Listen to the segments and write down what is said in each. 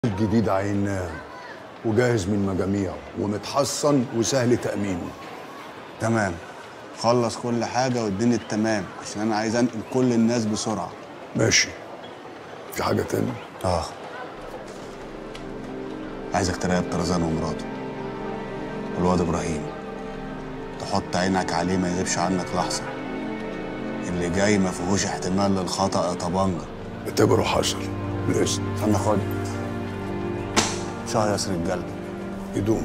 الجديد عيناه وجاهز من مجاميعه ومتحصن وسهل تأمينه تمام خلص كل حاجة واديني التمام عشان أنا عايز أنقل كل الناس بسرعة ماشي في حاجة تانية آه عايزك تراقب طرزان ومراته والواد إبراهيم تحط عينك عليه ما يغيبش عنك لحظة اللي جاي ما فيهوش احتمال للخطأ يا طبنجة اعتبره حصل بالإذن استنى خد شهيص رجالة يدوم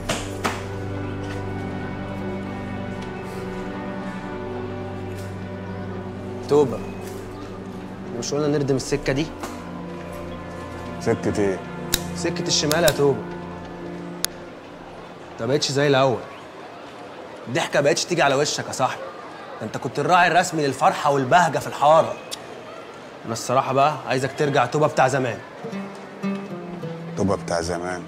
توبة مش قلنا نردم السكة دي؟ سكة إيه؟ سكة الشمال يا توبة ما بقتش زي الأول الضحكة بقتش تيجي على وشك يا صاحبي ده أنت كنت الراعي الرسمي للفرحة والبهجة في الحارة أنا الصراحة بقى عايزك ترجع توبة بتاع زمان طوبة بتاع زمان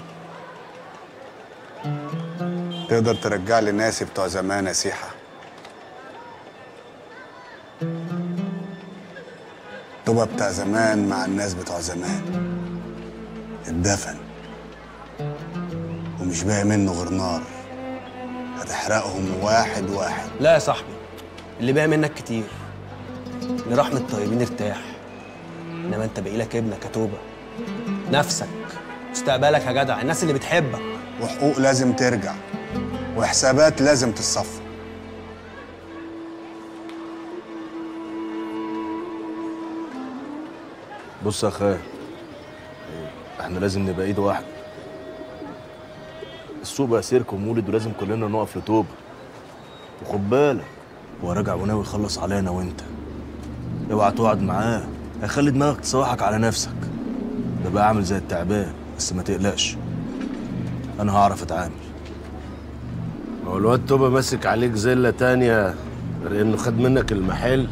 تقدر ترجع لي ناسي بتوع زمان يا سيحة طوبة بتاع زمان مع الناس بتوع زمان اتدفن ومش باقي منه غير نار هتحرقهم واحد واحد لا يا صاحبي اللي باقي منك كتير لرحمة الطيبين ارتاح إنما أنت باقي لك ابنك يا توبة نفسك مستقبلك يا جدع الناس اللي بتحبك وحقوق لازم ترجع وحسابات لازم تتصفى بص يا اخويا احنا لازم نبقى ايد واحده السوق بقى سيرك ومولد ولازم كلنا نقف لتوبه وخد بالك هو راجع وناوي يخلص علينا وانت اوعى تقعد معاه هيخلي دماغك تسوحك على نفسك ده بقى عامل زي التعبان بس ما تقلقش انا هعرف اتعامل ما هو الواد توبة ماسك عليك زلة تانية غير انه خد منك المحل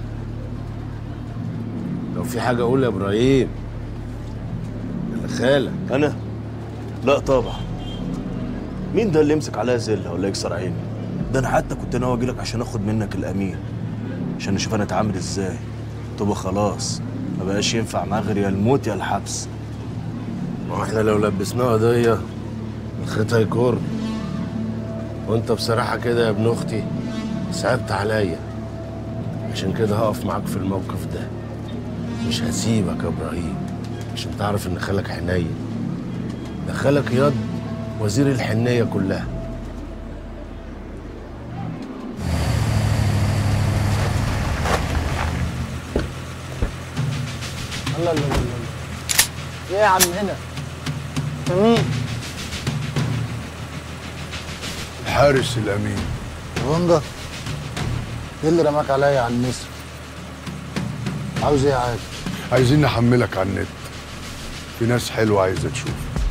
لو في حاجة قول يا ابراهيم يا خالة انا لا طبعا مين ده اللي يمسك عليا زله ولا يكسر عيني ده انا حتى كنت ناوي اجيلك عشان اخد منك الامين عشان نشوف انا اتعامل ازاي طب خلاص ما بقاش ينفع معاه غير يا الموت يا الحبس ما هو احنا لو لبسناه قضية الخيط هيكر وانت بصراحة كده يا ابن اختي صعبت عليا عشان كده هقف معاك في الموقف ده مش هسيبك يا ابراهيم عشان تعرف ان خالك حنين ده خالك ياض وزير الحنية كلها الله الله الله الله ايه يا عم هنا انت مين الحارس الأمين غنجة ايه اللي رماك عليا على النسر عاوز ايه يا عادل عايزين نحملك على النت في ناس حلوة عايزة تشوف